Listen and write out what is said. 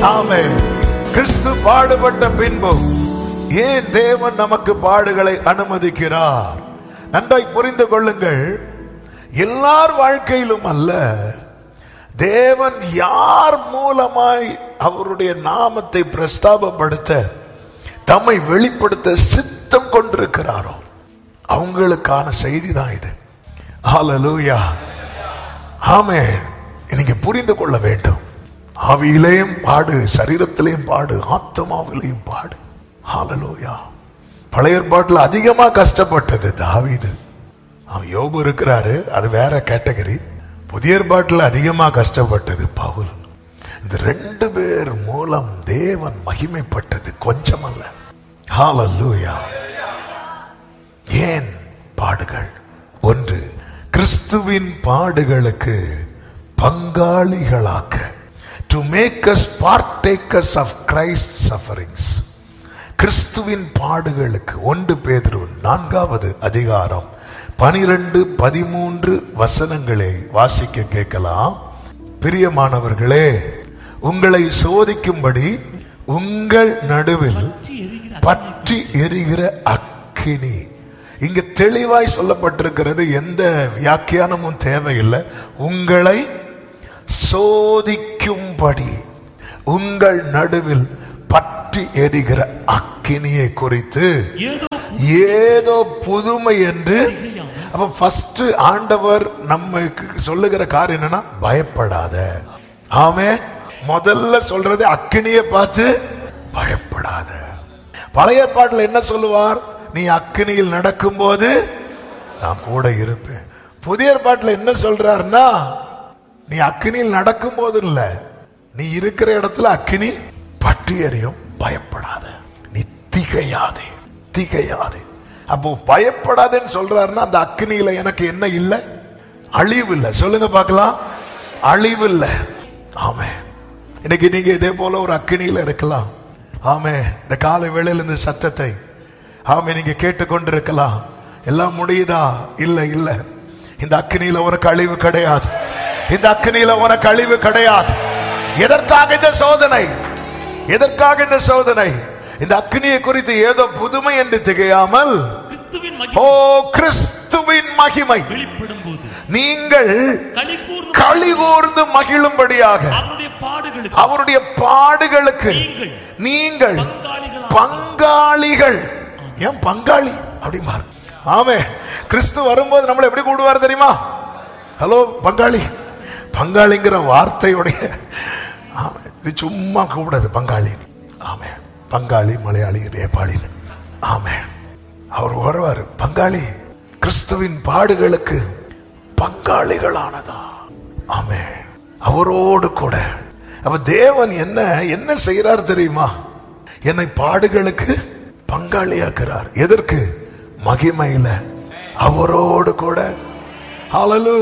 ஆமே கிறிஸ்து பாடுபட்ட பின்பு ஏன் தேவன் நமக்கு பாடுகளை அனுமதிக்கிறார் நன்றாய் புரிந்து கொள்ளுங்கள் எல்லார் வாழ்க்கையிலும் அல்ல தேவன் யார் மூலமாய் அவருடைய நாமத்தை பிரஸ்தாபப்படுத்த தம்மை வெளிப்படுத்த சித்தம் கொண்டிருக்கிறாரோ அவங்களுக்கான செய்தி தான் இது ஹalleluya ஆமே நீங்க புரிந்து கொள்ள வேண்டும் ஆவியிலேயும் பாடு சரீரத்திலேயும் பாடு ஆத்மாவிலேயும் பாடு ஹalleluya பழைய ஏற்பாட்டில் அதிகமா கஷ்டப்பட்டது தாவீது அவன் யோபு இருக்கிறாரு அது வேற கேட்டகரி புதிய ஏற்பாட்டில் அதிகமா கஷ்டப்பட்டது பவுல் இந்த ரெண்டு பேர் மூலம் தேவன் மகிமைப்பட்டது கொஞ்சமல்ல ஹalleluya ஏன் பாடுகள் ஒன்று கிறிஸ்துவின் பாடுகளுக்கு பங்காளிகளாக்க to make us partakers of Christ sufferings கிறிஸ்துவின் பாடுகளுக்கு ஒன்று பேதுரு நான்காவது அதிகாரம் பனிரெண்டு பதிமூன்று வசனங்களை வாசிக்க கேட்கலாம் பிரியமானவர்களே உங்களை சோதிக்கும்படி உங்கள் நடுவில் பற்றி எரிகிற அக்கினி இங்க தெளிவாய் சொல்லப்பட்டிருக்கிறது எந்த வியாக்கியானமும் தேவையில்லை உங்களை சோதிக்கும்படி உங்கள் நடுவில் பற்றி எரிகிற அக்கினியை குறித்து ஏதோ ஏதோ புதுமை என்று அப்ப ஃபர்ஸ்ட் ஆண்டவர் நமக்கு சொல்லுகிற காரியம் என்னன்னா பயப்படாத ஆமே முதல்ல சொல்றது அக்கினியை பார்த்து பயப்படாத பழைய பாட்டில் என்ன சொல்லுவார் நீ அக்கினியில் நடக்கும்போது நான் கூட இருப்பேன் புதிய பாட்டில் என்ன சொல்றாருன்னா நீ அக்கினியில் நடக்கும் போது இல்ல நீ இருக்கிற இடத்துல அக்கினி பற்றி எறியும் பயப்படாத நீ திகையாதே திகையாதே அப்போ பயப்படாதேன்னு சொல்றாருன்னா அந்த அக்கினியில எனக்கு என்ன இல்லை அழிவு இல்லை சொல்லுங்க பார்க்கலாம் அழிவு இல்லை ஆமே இன்னைக்கு நீங்க இதே போல ஒரு அக்கினியில இருக்கலாம் ஆமே இந்த காலை வேளையில் இந்த சத்தத்தை ஆமே நீங்க கேட்டுக்கொண்டிருக்கலாம் எல்லாம் முடியுதா இல்லை இல்லை இந்த அக்கினியில உனக்கு அழிவு கிடையாது இந்த அக்கினியில உனக்கு அழிவு கிடையாது எதற்காக இந்த சோதனை எதற்காக இந்த சோதனை இந்த அக்னியை குறித்து ஏதோ புதுமை என்று திகையாமல் கிறிஸ்துவின் ஓ மகிமை கிறிஸ்துவின் மகிமை வெளிப்படும் போது நீங்கள் களி கூர்ந்து களி கூர்ந்து மகிழும்படியாக அவருடைய பாடுகளுக்கு அவருடைய பாடுகளுக்கு நீங்கள் நீங்கள் பங்காளிகளாக பங்காளிகள் ஏன் பங்காளி அப்படிம்பாரு ஆமே கிறிஸ்து வரும்போது நம்மளை எப்படி கூடுவார் தெரியுமா ஹலோ பங்காளி பங்காளிங்கிற வார்த்தையுடைய ஆமே இது சும்மா கூடாது பங்காளி ஆமே பங்காளி மலையாளி நேபாளின்னு ஆமே அவர் வருவார் பங்காளி கிறிஸ்துவின் பாடுகளுக்கு பங்காளிகளானதா ஆமே அவரோடு கூட அப்ப தேவன் என்ன என்ன செய்யறார் தெரியுமா என்னை பாடுகளுக்கு பங்காளியாக்குறார் எதற்கு மகிமையில அவரோடு கூட ஹalleluya